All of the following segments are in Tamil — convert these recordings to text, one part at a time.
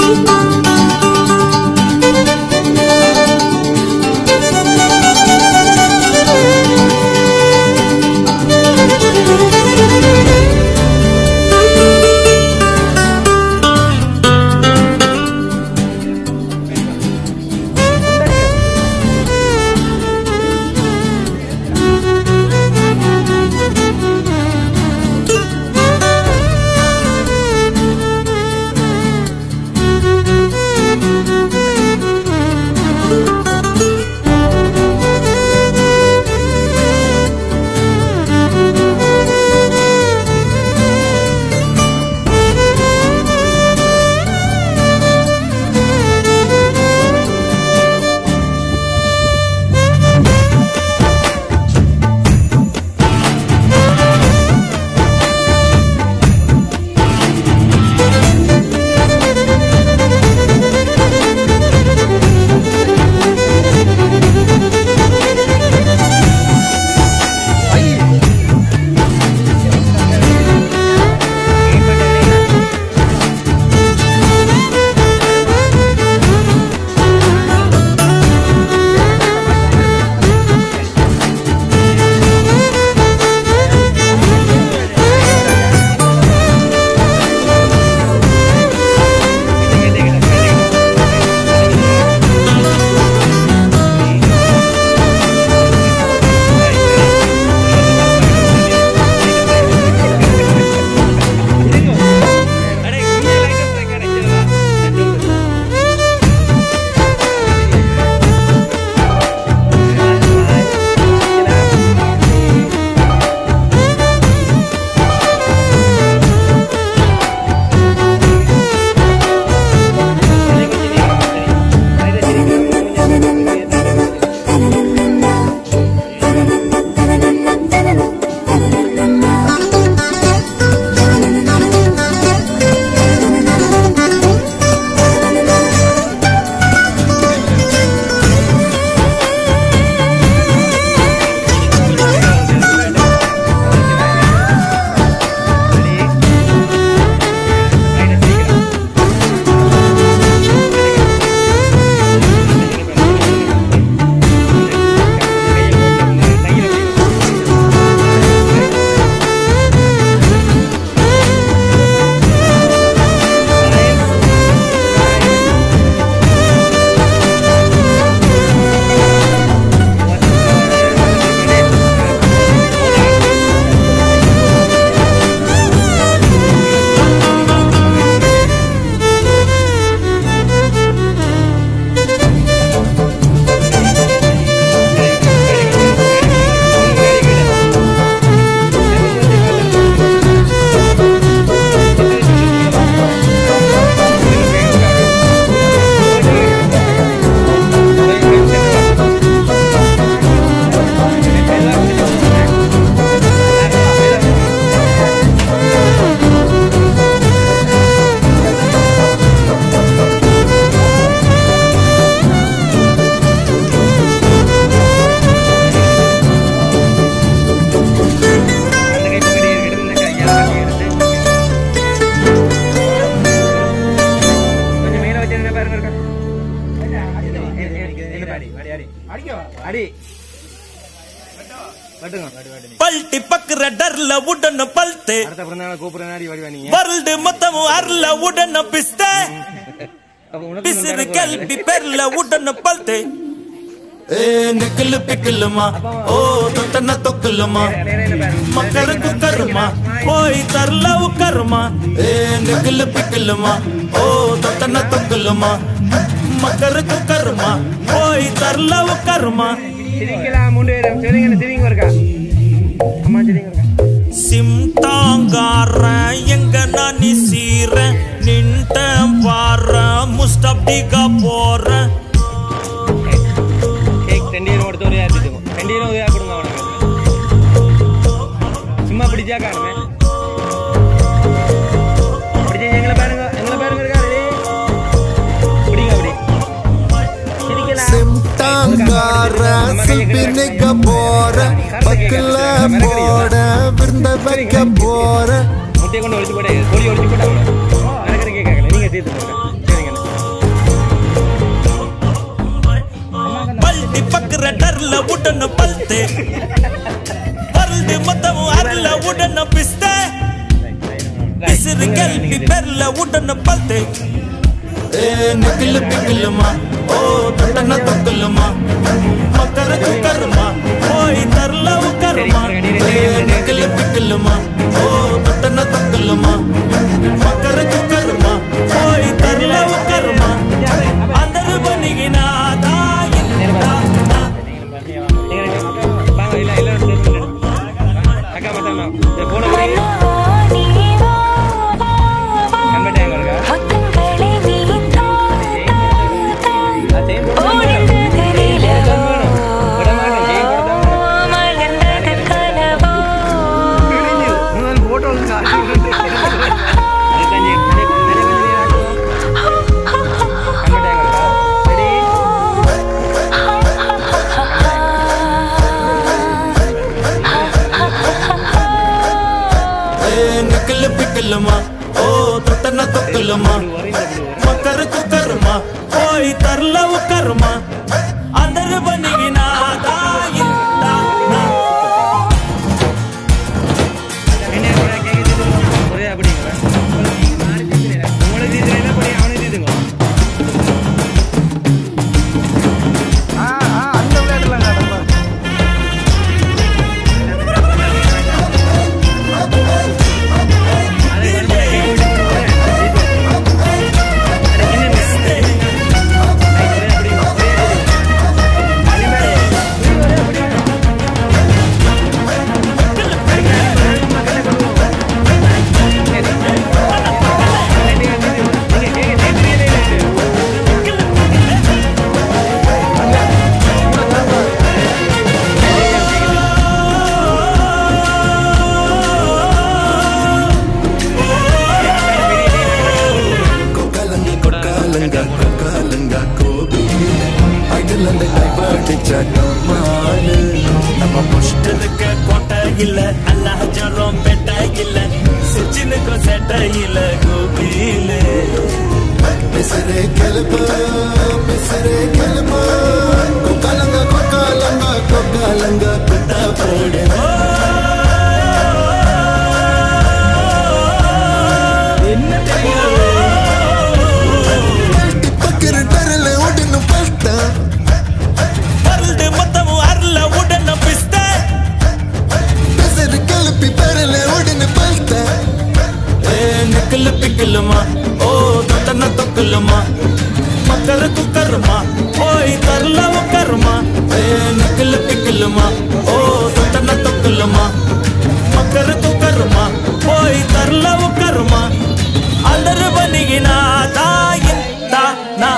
அடி வெட்டுங்க வெட்டு வெட்டு பல்ட்டி பக்குற டர்ல உடன பல்த்து அடுத்த பிறந்த கூப்பிடுற நாடி வடிவா நீங்க வருல்டு மொத்தமும் அருள உடன பிஸ்த அப்ப உனக்கு பிசிறு கல்வி பெர்ல உடன பல்த்து ஏ நிக்கலு பிக்கலுமா ஓ தொட்டன தொக்கலுமா மக்களுக்கு கருமா போய் தரல உக்கருமா ஏ நிக்கலு பிக்கலுமா ஓ தொட்டன தொக்கலுமா மக்களுக்கு கருமா போய் தரல உக்கருமா சிரிக்கலாம் மூன்று பேரும் சரிங்க சிரிங்க இருக்கா அம்மா சரிங்க இருக்கா சிம்டாங்கார எங்க நானி சீர நின்ட்ட வார முஸ்டப்டிகா போற கேக் ரெண்டு கொடுத்து ஒரு ஏற்றிட்டு ரெண்டு பேரும் உதவியா கொடுங்க அவனுக்கு சும்மா பிடிச்சா காணுமே பிடிச்ச எங்களை பாருங்க எங்களை பாருங்க இருக்கா ரெடி பிடிங்க அப்படி சிரிக்கலாம் சிம்டாங்கார சில்பினிக்க போற பக்கல போட விருந்த வைக்க போற முட்டையை கொண்டு ஒழிச்சு போட்டு கோழி ஒழிச்சு போட்டாங்க நடக்கிற கேட்கல நீங்க தீர்த்து போடுங்க சரிங்க அப்படி பக்குற டர்ல உடன பல்த்து பருது மொத்தம் அருள உடன பிஸ்த பிசிறு கல்வி பெர்ல உடன பல்த்து ஏ நிக்கல பிக்கலுமா ஓ தொட்டன தொக்கலுமா மக்கர குக்கருமா போய் தரல உக்கருமா ஏ நிக்கல பிக்கலுமா ஓ தொட்டன தொக்கலுமா மக்கர குக்கருமா போய் தரல உக்கருமா అందరూ బనిగినాదా ఇందా வாங்க இல்ல எல்லாரும் சேர்ந்து அக்கா மத்தாமா இந்த போன கம்பெனி எங்க இருக்கா ఏ నిక్కలు పిక్కలుమా ఓ తొట్టన తొక్కలుమా మకర కుక్కరుమా పోయి తర్ల ఉక్కరుమా అందరు బనిగినాదా ఇందా ஒரே அப்படிங்களா உங்களை தீதுங்களா படி அவனை தீதுங்க அந்த விளையாடலாம் கொக்காலங்க கொக்காலங்க கொக்காலங்க கோபியில அகிலந்த கைப்பாட்டு சட்டமாலு நம்ம புஷ்டதுக்கு கோட்டை இல்ல அல்லாஹ் ஜரம் பெட்ட இல்ல சிச்சினுக்கும் செட்ட இல்ல கோபியிலே பெசரே கெலுப்பு பெசரே கெலுப்பு கொக்காலங்க கொக்காலங்க கொக்காலங்க குட்டா போடு பக்கரு டரல உடனு பஸ்தா பருது மொத்தம் அருள உடன பிஸ்த பெசரு கெலுப்பி பரல உடனு பஸ்தா ఏ నిక్కలు పిక్కలుమా ఓ తొట్టన తొక్కలుమా మకర కుక్కరుమా పోయి తర్ల ఒక్కరుమా ఏ నిక్కలు పిక్కలుమా ఓ తొట్టన తొక్కలుమా మకర కుక్కరుమా పోయి తర్ల ఒక్కరుమా అందరు బనిగినా తాయిన్ తా నా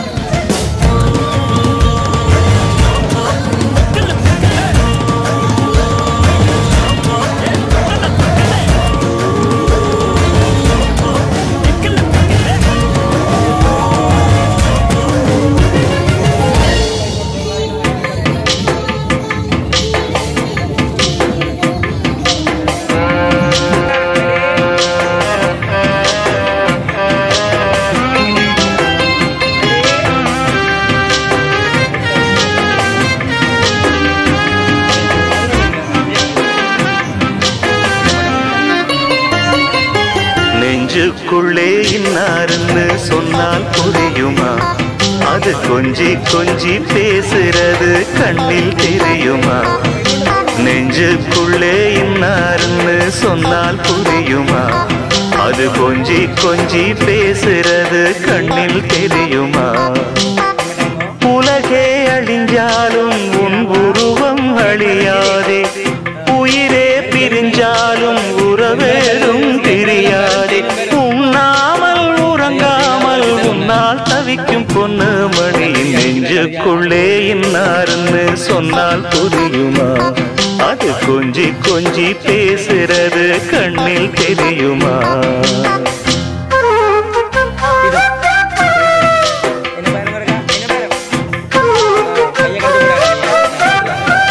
நெஞ்சுக்குள்ளே இன்னாருன்னு சொன்னால் புரியுமா அது கொஞ்சி கொஞ்சி பேசுறது கண்ணில் தெரியுமா நெஞ்சுக்குள்ளே இன்னாருன்னு சொன்னால் புரியுமா அது கொஞ்சி கொஞ்சி பேசுறது கண்ணில் தெரியுமா உலகே அழிஞ்சாலும் உன் உருவம் அழியாதே உயிரே பிரிஞ்சாலும் உறவேதும் தெரியாதே உண்ணாமல் உறங்காமல் உன்னால் தவிக்கும் பொண்ணு மணி நெஞ்சுக்குள்ளே இன்னாருன்னு சொன்னால் புரியுமா அது கொஞ்சி கொஞ்சி பேசுறது கண்ணில் தெரியுமா என்ன பாருங்க இருக்கா என்ன பாருங்க கையை கடிச்சு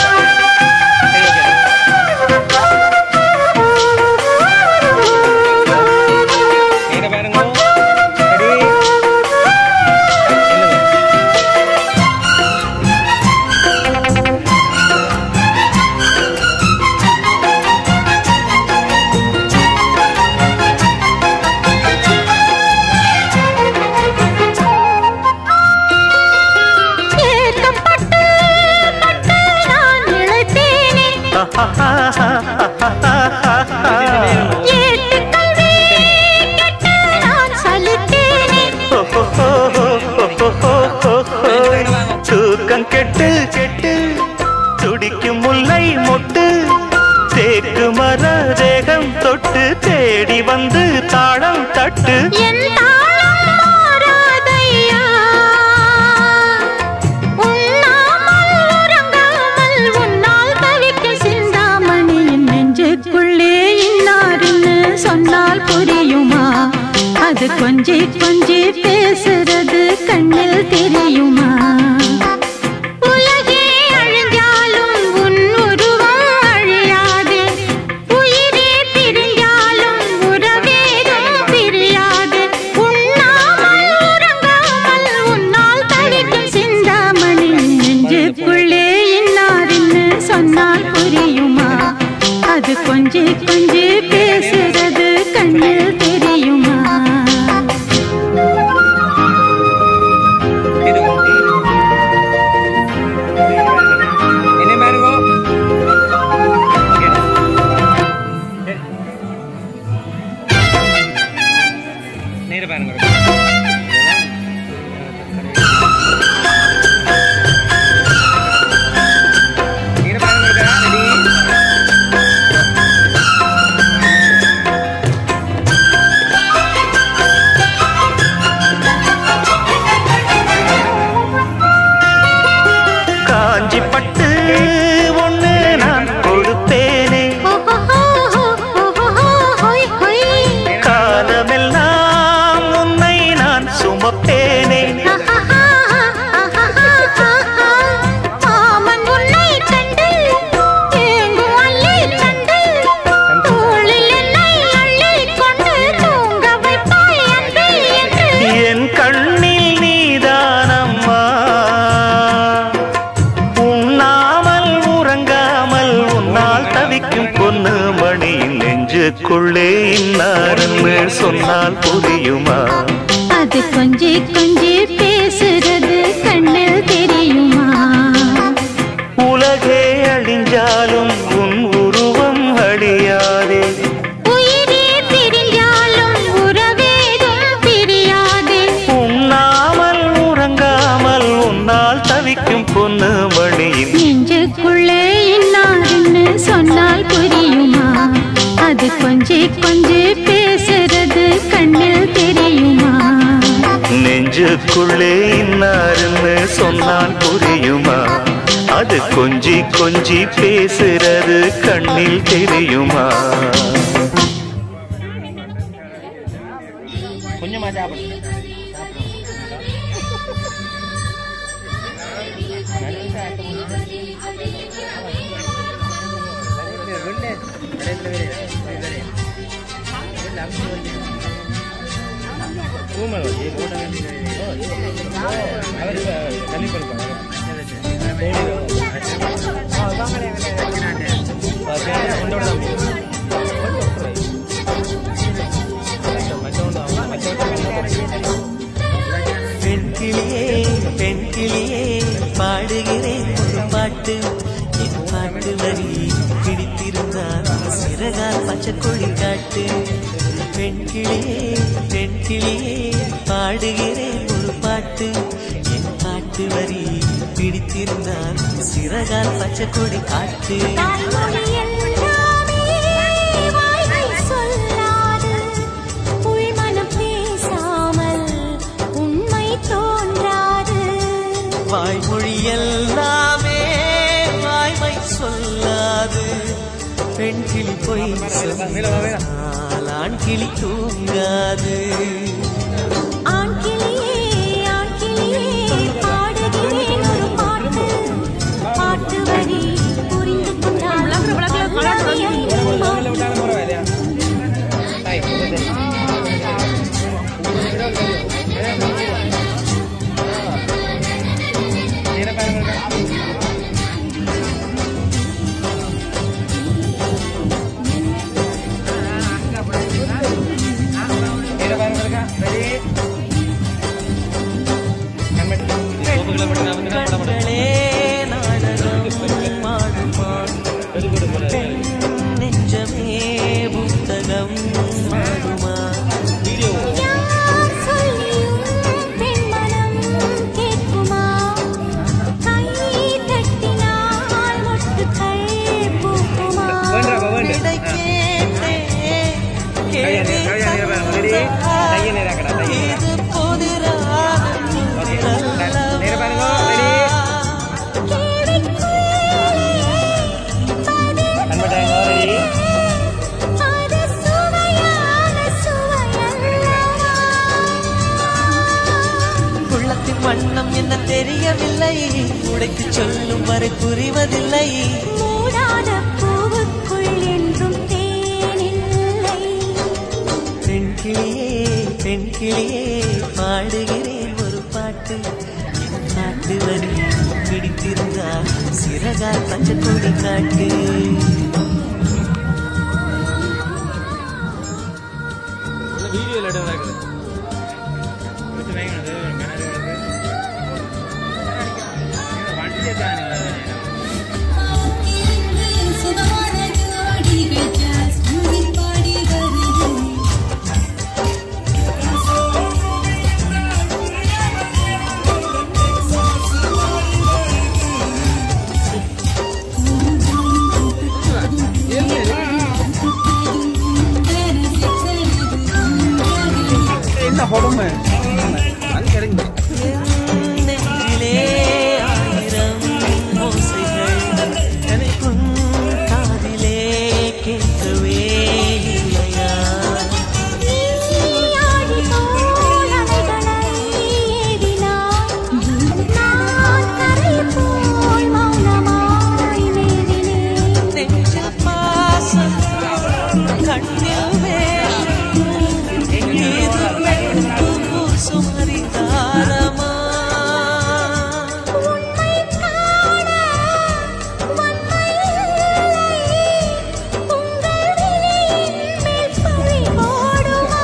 கையை பாருங்க ரெடி சொல்லுங்க ஏட்டுக்கல்வி கெட்டு நான் சலித்தேனே தூக்கம் கெட்டு கெட்டு துடிக்கும் முல்லை மொட்டு தேக்கு மர தேகம் தொட்டு தேடி வந்து தாளம் தட்டு என் தாளம் மாறாதையா உண்ணாமல் உறங்காமல் உன்னால் தவிக்க சிந்தாமணி என் நெஞ்சுக்குள்ளே இன்னாருன்னு சொன்னால் புரியுமா அது கொஞ்சி கொஞ்சி பேசுறது கண்ணில் தெரியுமா உலகே அழிஞ்சாலும் உன் உருவம் அழியாதே உயிரே பிரிஞ்சாலும் உறவேதும் பிரியாது உண்ணாமல் உறங்காமல் உன்னால் தவிக்கும் சிந்தாமணி நெஞ்சுக்குள்ளே இன்னாருன்னு சொன்னால் புரியுமா அது கொஞ்சி கொஞ்சி பேசுறது கண்ணில் தெரியுமா இது என்ன பாருங்க நேர பாருங்க நேர பாருங்க ரெடி காஞ்சி பட்டு ஒண்ணு நான் கொடுத்தேனே காலமெல்லாம் உன்னை நான் சுமப்பேனே மாமன் உன்னை கண்டு ஏங்கும் அள்ளி தந்து தோளில் என்னை அள்ளிக் கொண்டு தூங்க வைப்பாய் அன்பே என்று என் கண்ணில் நீதானம்மா உண்ணாமல் உறங்காமல் உன்னால் தவிக்கும் பொண்ணு மணியின் நெஞ்சுக்குள்ளே இன்னாருன்னு சொன்னால் புரியுமா அது கொஞ்சி கொஞ்சி பேசுறது கண்ணில் தெரியுமா உலகே அழிஞ்சாலும் உன் உருவம் அழியாதே உயிரே பிரிஞ்சாலும் உறவேதும் பிரியாதே உண்ணாமல் உறங்காமல் உன்னால் தவிக்கும் பொண்ணு மணியின் நெஞ்சுக்குள்ளே இன்னாருன்னு சொன்னால் புரியுமா அது கொஞ்சி கொஞ்சி பேசுறது கண்ணில் தெரியுமா நெஞ்சுக்குள்ளே இன்னாருன்னு சொன்னால் புரியுமா அது கொஞ்சி கொஞ்சி பேசுறது கண்ணில் தெரியுமா கொஞ்சமா சாப்பிடு பெண்கிளியே பெண்கிளியே பாடுகிறேன் ஒரு பாட்டு என் பாட்டு வரி பிடித்திருந்தால் சிறகால் பச்சை கொடி காட்டு பெண்கிளியே பெண்கிளியே பாடுகிறேன் ஒரு பாட்டு என் பாட்டு வரி பிடித்திருந்தால் சிறகால் பச்சை கொடி காட்டு வாய்மொழி எல்லாமே வாய்மை சொல்லாது பெண் கிளி பொய் சொன்னால் ஆண் கிளி தூங்காது விட்டாலும் பரவாயில்லையா தாய் நேர பாருங்க நேர பாருங்க விடுவதில்லை மூடாத பூவுக்குள் என்றும் தேனில்லை பெண் கிளியே பெண் கிளியே பாடுகிறேன் ஒரு பாட்டு காட்டு வரி பிடித்திருந்தா சிறகால் பச்சை கொடி காட்டு வீடியோல இடம் நடக்குது கொஞ்சம் வேகணும் அது கிணறு கிடக்கு வண்டியை தானே என்ன உடம்பு அது கிடைக்குது நெஞ்சிலே ஆயிரம் ஓசைகள் உன் காதிலே கேட்கவே இல்லையா நீயாடி போல் அலைகளை ஏறினாய். நான் கரை போல் மௌனமாய் மேவினேன். நெஞ்சில் பாசம் கண்ணில் வேஷம் எங்கேது பூசும் ஹரிதாரமா உண்மை காண வன்மை இல்லை. உங்கள் விழியின் மேல் பழி போடுமா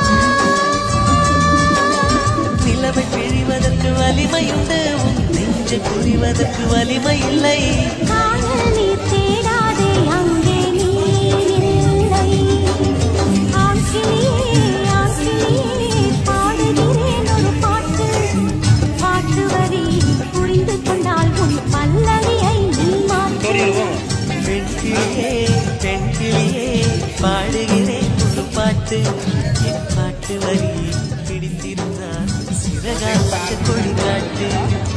நிலவை பிழிவதற்கு வலிமையுண்டு உன் நெஞ்சை புரிவதற்கு வலிமை இல்லை காதல் நீர் தேடாதே அங்கே நீரில்லை. ஆண் கிளியே, ஆண் கிளியே, பாடுகிறேன் ஒரு பாட்டு. பாட்டு வரி புரிந்து கொண்டால் உன் பல்லவியை நீ மாற்று. பெண் கிளியே பெண் கிளியே பாடுகிறேன் ஒரு பாட்டு என் பாட்டு வரி பிடித்திருந்தால் சிறகால் பச்சை கொடி காட்டு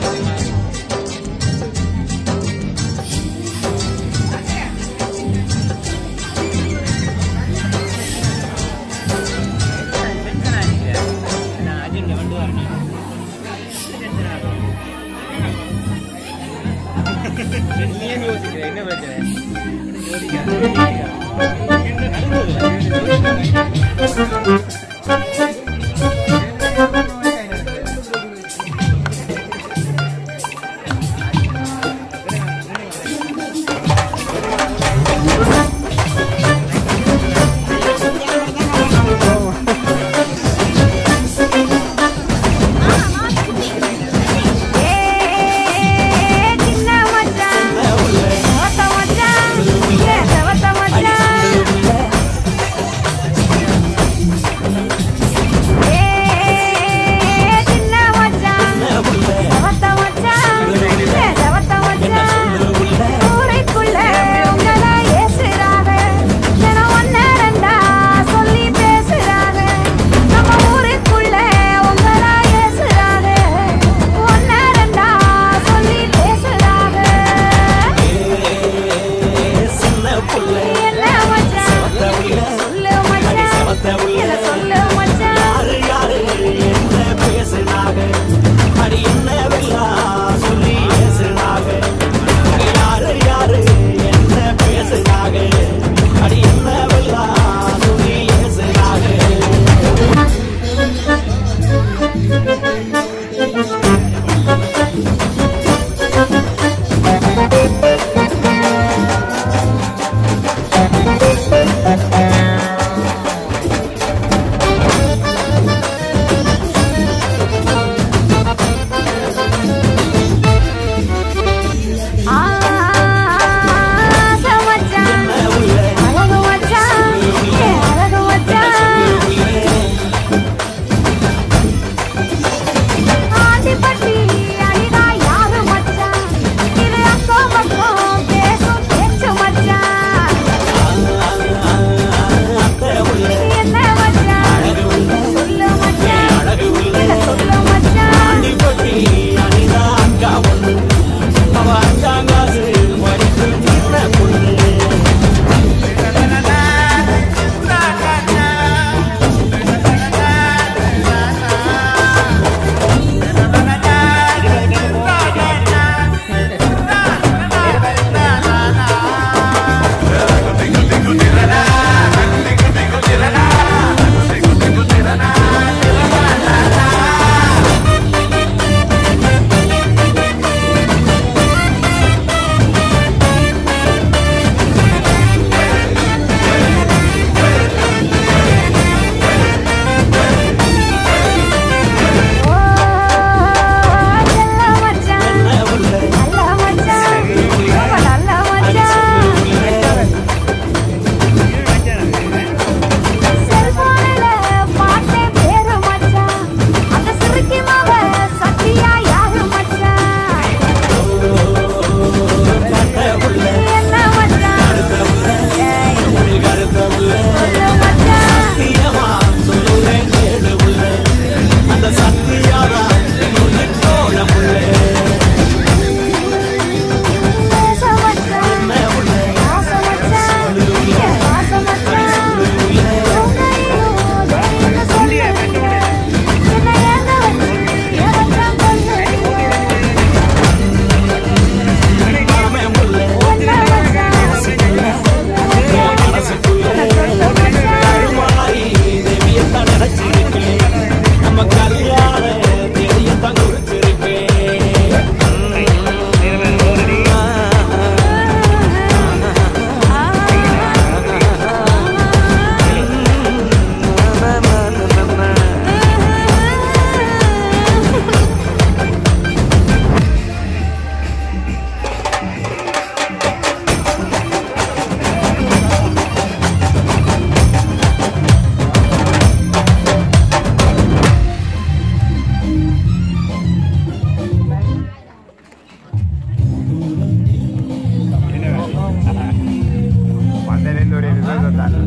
நான் அஜெண்டா வந்து வரணும் நீ ஏன் யோசிக்கிற என்ன பிரச்சனை மச்சான்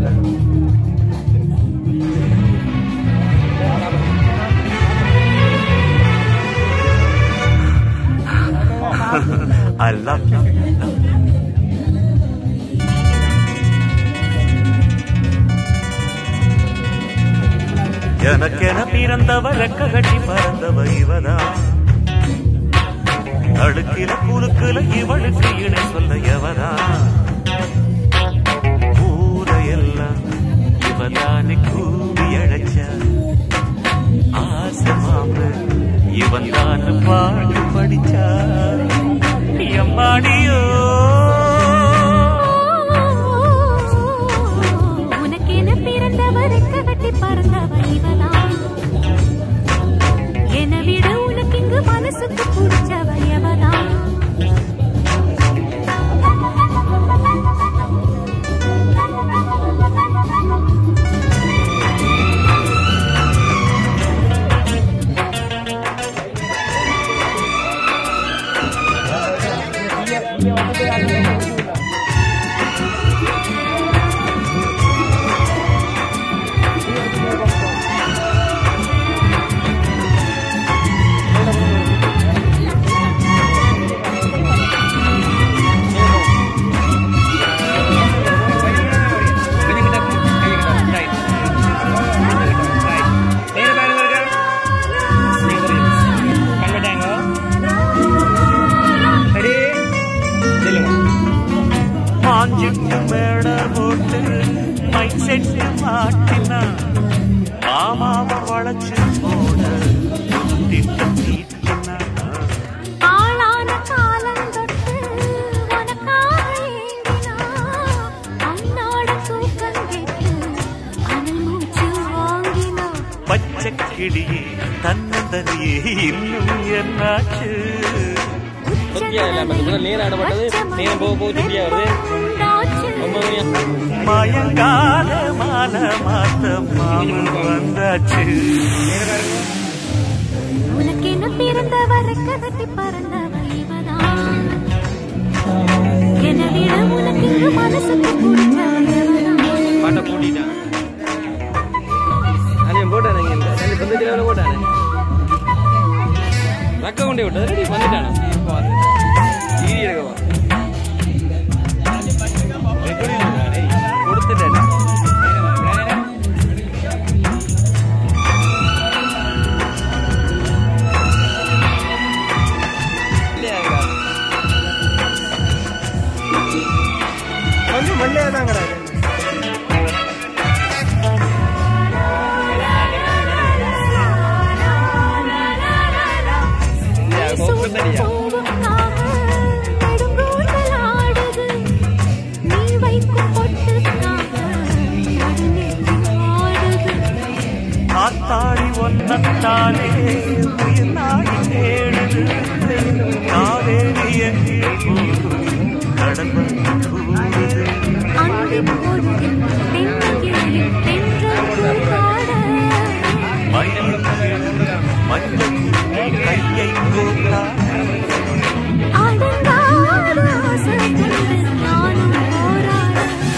I love you. எனக்கென பிறந்தவ ரெக்க கட்டி பறந்தவ இவதான் அடுக்கில குலுக்குல இவளுக்கு இணை சொல்ல எவதான் ஊரையெல்லாம் இவதானே கூவி அழைச்ச ஆசை மாம இவன் தான் பாட்டு படிச்சா எம்மாடியோ உனக்கென பிறந்தவருக்கு கட்டி பறந்தவ இவதான் என விட உனக்கு இங்கு மனசுக்கு பிடிச்சவ எவதான் நேர பாருங்க இருக்கா கண்மட்டாங்க ரெடி சொல்லுங்க மாஞ்சிட்டு மேட போட்டு மைக் செட்டு மாட்டினா மாமாவை வளைச்சு போட திட்டம் தீட்டினா ஆளான காலம் தொட்டு உனக்காக ஏங்கினா அன்னாட தூக்கம் கெட்டு அனல் மூச்சு வாங்கினா பச்சை கிளியே தன்னந்தனியே இன்னும் என்னாச்சு ஓகே இல்ல நமக்கு முதல்ல நேரம் ஆடப்பட்டது நேரம் போக போக திருப்பியா வருது ரொம்ப மயங்காத மால மாத்த மாமன் வந்தாச்சு உனக்கு என்ன பிறந்தவரை கட்டி பறந்தவ இவதான் என்னை விட உனக்கு இங்கு மனசுக்கு பிடிச்சவ இவதான். பாட்டை கூட்டிட்டான் அண்ணன் போட்டானே இங்க இந்த ரெண்டு சொந்த கிலோவில் போட்டானே ரக்க கொண்டே விட்டது ரெடி வந்துட்டானா இப்போ வந்து ஈடி எடுக்கவா எப்படி இருக்கா டேய்? கொடுத்துட்டேன் கொஞ்சம் மண்டையா தான் கிடக்கு கோப்பத்தடியா பூவுக்காக நெடுங்கூந்தல் ஆடுது. நீ வைக்கும் பொட்டுக்காக நடுநெத்தி ஆடுது. ஆத்தாடி ஒன்னத்தாலே உயிர் நாடி தேடுது காவேரி எங்கே போகும் கடல் வந்து கூடுது அந்திப் பொழுதில் தென்னகிளியில் தென்றல் கூத்தாட. மயில் மஞ்சள் கையை கோத்தா அடங்காத ஆசை கொண்டு நானும் போராட.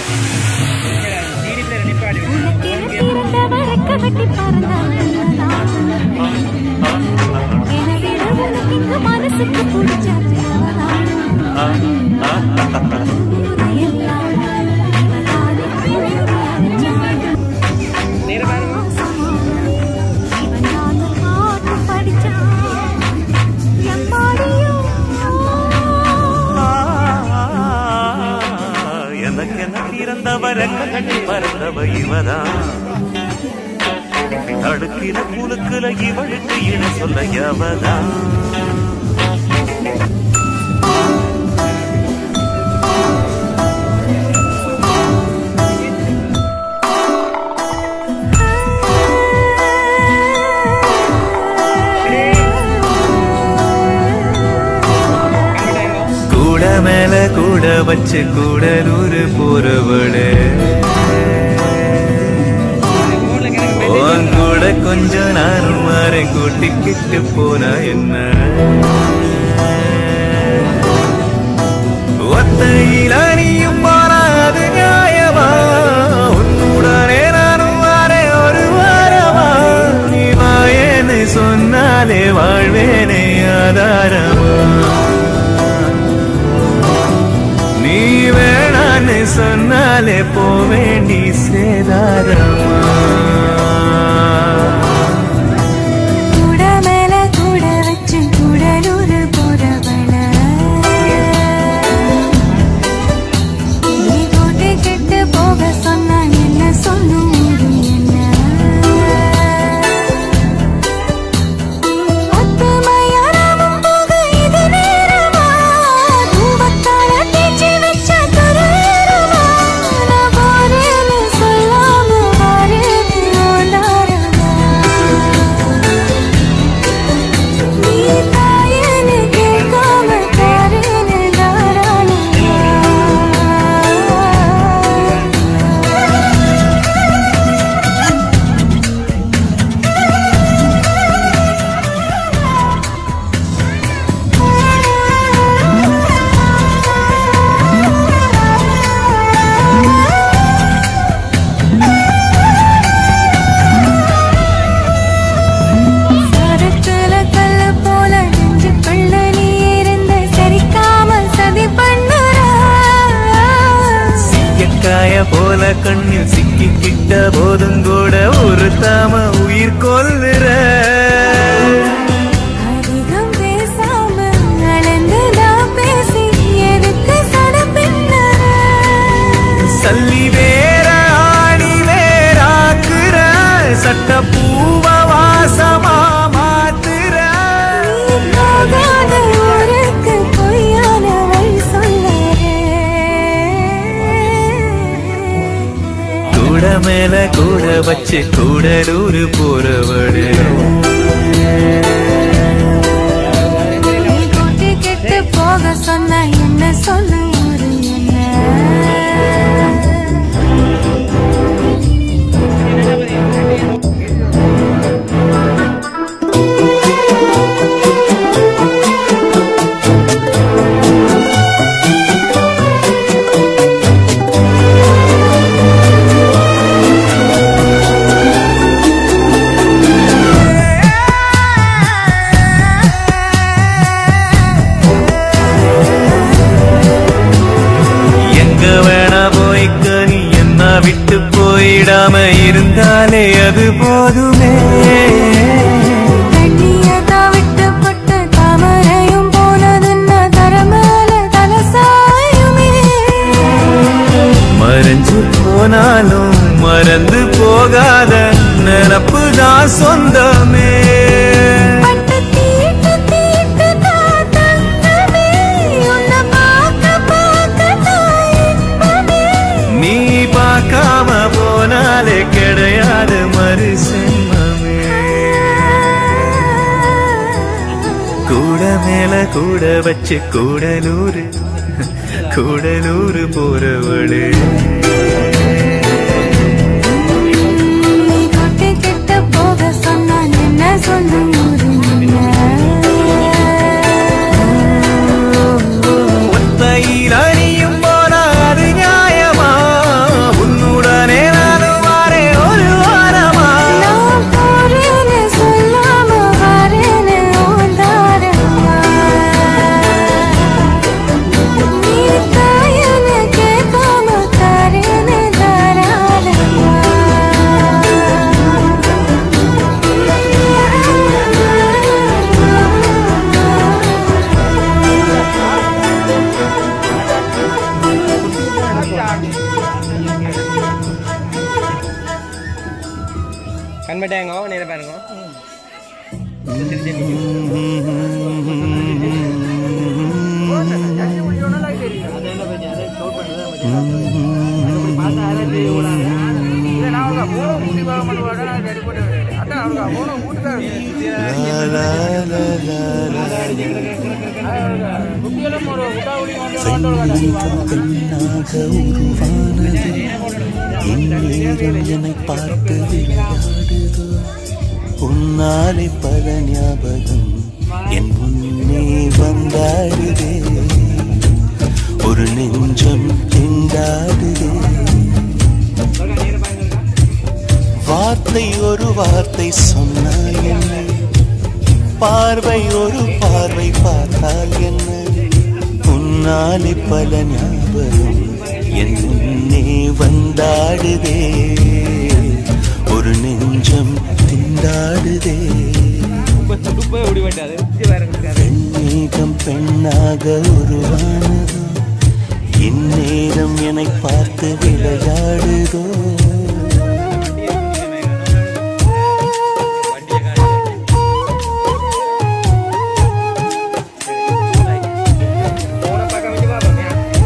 உனக்கென பிறந்தவரை கட்டி பறந்தவள்தான். என்னை விட உனக்கு இங்கு மனசுக்கு பிடிச்சது அவதான். ஊரையெல்லாம் இவதானே கூவி அழைச்சான். நேர பாருங்க இவன் தான் பாட்டு படிச்சான். எம்மாடியோ எனக்கு என்ன பிறந்தவ ரெக்க கட்டி பறந்தவ இவதான் தடுக்கிற குலுக்குல இவளுக்கு இணை சொல்ல எவதான் கூட மேல கூட வச்சு கூடலூர் போறவளே உன் கூட கொஞ்சம் நானும் மாறேன் கூட்டிக்கிட்டு போனா என்ன ஒத்தையில நீயும் போனா அது நியாயமா உன் சொன்னாலே போவேண்டி சேதாரமா கூட மேல கூட வச்சு கூடலூர் போறவள நீ கூட்டி கெட்டு போக சொன்னா என்ன சொல்லும் ஊரு என்ன பத்து மயானமும் போக இது நேரமா தூவத்தால தேய்ச்சி வச்ச துரேரமா நான் போறேன்னு சொல்லாம வரேன்னு ஓடாரமா நீ தாயேன்னு கேட்காம தாரேன்னு தாராளமா சரக்குல கல்லு போல நெஞ்சுக்குள்ள நீ இருந்து சரிக்காமல் சதி பண்ணுற சிங்கக்காய போல கண்ணில் சிக்கிக்கிட்ட போதும் கூட ஒரு தாம உயிர் கொல்லுற அதிகம் பேசாம அளந்து நான் பேசி எதுக்கு சட பின்னற சல்லி வேற ஆணி வேறாக்குற சட்ட பூவ வாசமா மாத்துற நீ போகாத ஊருக்கு பொய்யான வழி சொல்லறே கூட மேல கூட வச்சு கூடலூர் போறவடு நீ கூட்டி கெட்டு போக சொன்ன என்ன சொல்ல ஒரு என்ன எங்க வேணா போய்க்க நீ என்ன விட்டு போயிடாம இருந்தாலே அது போதுமே கண்ணியதா விட்டு பட்டு தாமரையும் போனதுன்னா தர மேல தல சாயுமே மறைஞ்சு போனாலும் மறந்து போகாத நினப்பு தான் சொந்தமே பட்டு தீட்டு தீட்டு தான் தங்கமே உன்னை பார்க்க பார்க்க தான் இன்பமே நீ பார்க்காம போனாலே கிடையாது மறு சென்மமே கூட மேல கூட வச்சு கூடலூர் கூடலூர் போறவளே நீ கூட்டி கெட்டு போக சொன்னான் என்ன சொல்லும் ஒரு ஒத்தையில் அணியும் போனா அது நியாயமா உன்னுடனே நானும் வாரே ஒரு வாரமா நான் போறேன்னு சொல்லாம வரேன்னு ஓடாரமா நீ தாயன்னு கேட்காம தரேன்னு கண்மட்டாங்க நேரம் பாருங்க திருச்சி நிக்கும். பெண்ணாக உருவானது இந்நேரம் என்னை பார்த்து விளையாடுதோ உன்னாலே பல ஞாபகம் என் முன்னே வந்தாடுதே ஒரு நெஞ்சம் திண்டாடுதே வார்த்தை ஒரு வார்த்தை சொன்னால் என்ன பார்வை ஒரு பார்வை பார்த்தால் என்ன உன்னாலே பல ஞாபகம் என் வந்தாடுதே ஒரு நெஞ்சம் திண்டாடுதே துப்ப துப்ப ஓடி போயிட்டாது இது பாருங்க இருக்காரு. பெண்ணேகம் பெண்ணாக உருவானதோ இந்நேரம் என்னை பார்த்து விளையாடுதோ போன பக்கம் வச்சு பாப்போம்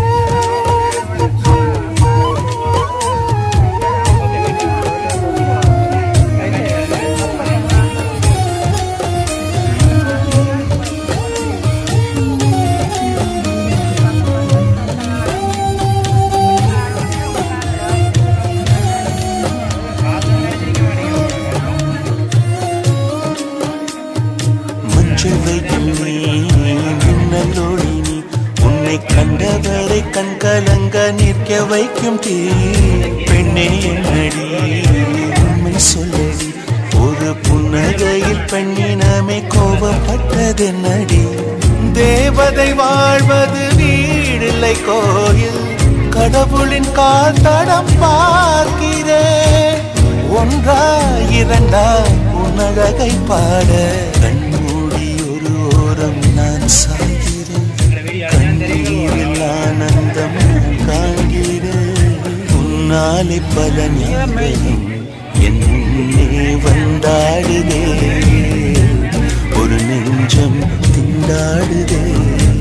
மஞ்சள் வைக்கும் நீ மின்னலோடி நீ உன்னை கண்டவரை கண் கலங்க நிற்க வைக்கும் தீ பெண்ணே என்னடி உண்மை சொல்லடி ஒரு புன்னகையில் பெண்ணினமே கோபப்பட்டதென்னடி தேவதை வாழ்வது வீடில்லை கோயில் கடவுளின் கால் தடம் பார்க்கிறேன் ஒன்றா இரண்டா உன்னழகை பாட கண்மூடி ஒரு ஓரம் நான் சாகிறேன் கண்ணீரில் ஆனந்தம் நான் காண்கிறேன் உன்னாலே பல ஞாபகம் என்னே வந்தாடுதே ஒரு நெஞ்சம் திண்டாடுதே